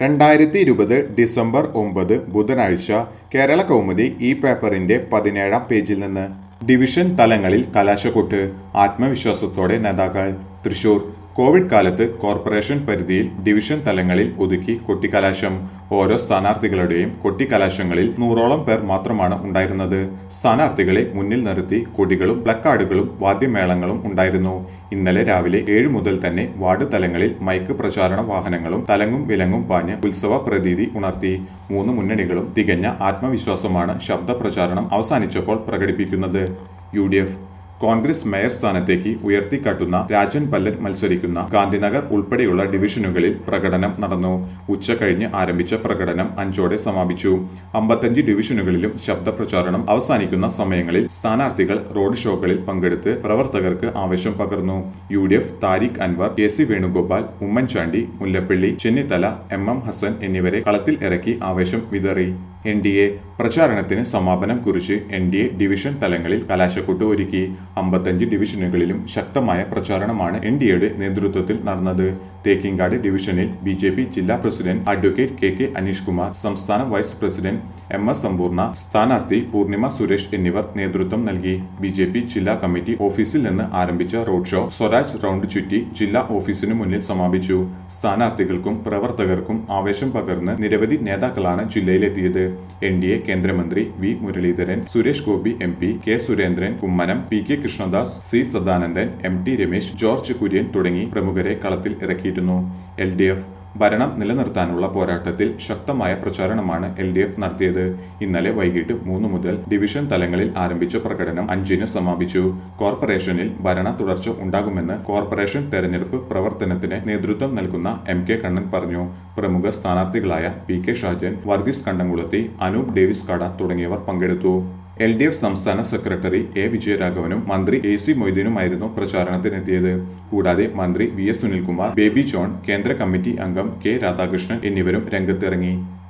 രണ്ടായിരത്തി ഇരുപത് ഡിസംബർ ഒമ്പത് ബുധനാഴ്ച കേരള കൗമുദി ഈ പേപ്പറിന്റെ പതിനേഴാം പേജിൽ നിന്ന് ഡിവിഷൻ തലങ്ങളിൽ കലാശക്കൊട്ട് ആത്മവിശ്വാസത്തോടെ നേതാക്കൾ തൃശൂർ കോവിഡ് കാലത്ത് കോർപ്പറേഷൻ പരിധിയിൽ ഡിവിഷൻ തലങ്ങളിൽ ഒതുക്കി കൊട്ടിക്കലാശം ഓരോ സ്ഥാനാർത്ഥികളുടെയും കൊട്ടിക്കലാശങ്ങളിൽ നൂറോളം പേർ മാത്രമാണ് ഉണ്ടായിരുന്നത് സ്ഥാനാർത്ഥികളെ മുന്നിൽ നിർത്തി കൊടികളും പ്ലക്കാർഡുകളും വാദ്യമേളങ്ങളും ഉണ്ടായിരുന്നു ഇന്നലെ രാവിലെ ഏഴ് മുതൽ തന്നെ വാർഡ് തലങ്ങളിൽ മൈക്ക് പ്രചാരണ വാഹനങ്ങളും തലങ്ങും വിലങ്ങും പാഞ്ഞ് ഉത്സവ പ്രതീതി ഉണർത്തി മൂന്ന് മുന്നണികളും തികഞ്ഞ ആത്മവിശ്വാസമാണ് ശബ്ദ പ്രചാരണം അവസാനിച്ചപ്പോൾ പ്രകടിപ്പിക്കുന്നത് U D F Congress mayor സ്ഥാനത്തേക്ക് ഉയർത്തിക്കാട്ടുന്ന രാജൻ പല്ലൻ മത്സരിക്കുന്ന ഗാന്ധിനഗർ ഉൾപ്പെടെയുള്ള ഡിവിഷനുകളിൽ പ്രകടനം നടന്നു ഉച്ച കഴിഞ്ഞ് ആരംഭിച്ച പ്രകടനം അഞ്ചോടെ സമാപിച്ചു അമ്പത്തഞ്ച് ഡിവിഷനുകളിലും ശബ്ദ പ്രചാരണം അവസാനിക്കുന്ന സമയങ്ങളിൽ സ്ഥാനാർത്ഥികൾ റോഡ് ഷോകളിൽ പങ്കെടുത്ത് പ്രവർത്തകർക്ക് ആവേശം പകർന്നു U D F Tariq Anwar K C Venugopal Oommen Chandy Mullappally Chennithala M M Hasan എന്നിവരെ കളത്തിൽ ഇറക്കി ആവേശം വിതറി എൻ ഡി എ പ്രചാരണത്തിന് സമാപനം കുറിച്ച് എൻ ഡി എ ഡിവിഷൻ തലങ്ങളിൽ കലാശക്കൊട്ട് ഒരുക്കി അമ്പത്തഞ്ച് ഡിവിഷനുകളിലും ശക്തമായ പ്രചാരണമാണ് എൻ ഡി എയുടെ നേതൃത്വത്തിൽ നടന്നത് തേക്കിങ്കാട് ഡിവിഷനിൽ ബി ജെ പി ജില്ലാ president advocate K K Aneesh Kumar സംസ്ഥാന വൈസ് പ്രസിഡന്റ് എം എസ് സമ്പൂർണ്ണ സ്ഥാനാർത്ഥി പൂർണിമ സുരേഷ് എന്നിവർ നേതൃത്വം നൽകി ബി ജെ പി ജില്ലാ കമ്മിറ്റി ഓഫീസിൽ നിന്ന് ആരംഭിച്ച റോഡ് ഷോ സ്വരാജ് റൗണ്ട് ചുറ്റി ജില്ലാ ഓഫീസിനു മുന്നിൽ സമാപിച്ചു സ്ഥാനാർത്ഥികൾക്കും പ്രവർത്തകർക്കും ആവേശം പകർന്ന് നിരവധി നേതാക്കളാണ് ജില്ലയിലെത്തിയത് എൻ ഡി എ കേന്ദ്രമന്ത്രി V Muraleedharan Suresh Gopi M P K Surendran Kummanam P K Krishnadas C Sadanandan M T Ramesh George Kurian തുടങ്ങി പ്രമുഖരെ കളത്തിൽ ഇറക്കിയിരുന്നു എൽ ഡി എഫ് ഭരണം നിലനിർത്താനുള്ള പോരാട്ടത്തിൽ ശക്തമായ പ്രചാരണമാണ് എൽ ഡി എഫ് നടത്തിയത് ഇന്നലെ വൈകിട്ട് മൂന്ന് മുതൽ ഡിവിഷൻ തലങ്ങളിൽ ആരംഭിച്ച പ്രകടനം അഞ്ചിന് സമാപിച്ചു കോർപ്പറേഷനിൽ ഭരണ തുടർച്ച ഉണ്ടാകുമെന്ന് കോർപ്പറേഷൻ തെരഞ്ഞെടുപ്പ് പ്രവർത്തനത്തിന് നേതൃത്വം നൽകുന്ന എം കെ കണ്ണൻ പറഞ്ഞു പ്രമുഖ സ്ഥാനാർത്ഥികളായ പി കെ ഷാജൻ വർഗീസ് കണ്ടംകുളത്തി അനൂപ് ഡേവിസ് കട തുടങ്ങിയവർ പങ്കെടുത്തു എൽ ഡി എഫ് സംസ്ഥാന സെക്രട്ടറി എ വിജയരാഘവനും മന്ത്രി എ സി മൊയ്തീനുമായിരുന്നു പ്രചാരണത്തിനെത്തിയത് കൂടാതെ മന്ത്രി വി എസ് സുനിൽകുമാർ ബേബി ജോൺ കേന്ദ്ര കമ്മിറ്റി അംഗം കെ രാധാകൃഷ്ണൻ എന്നിവരും രംഗത്തിറങ്ങി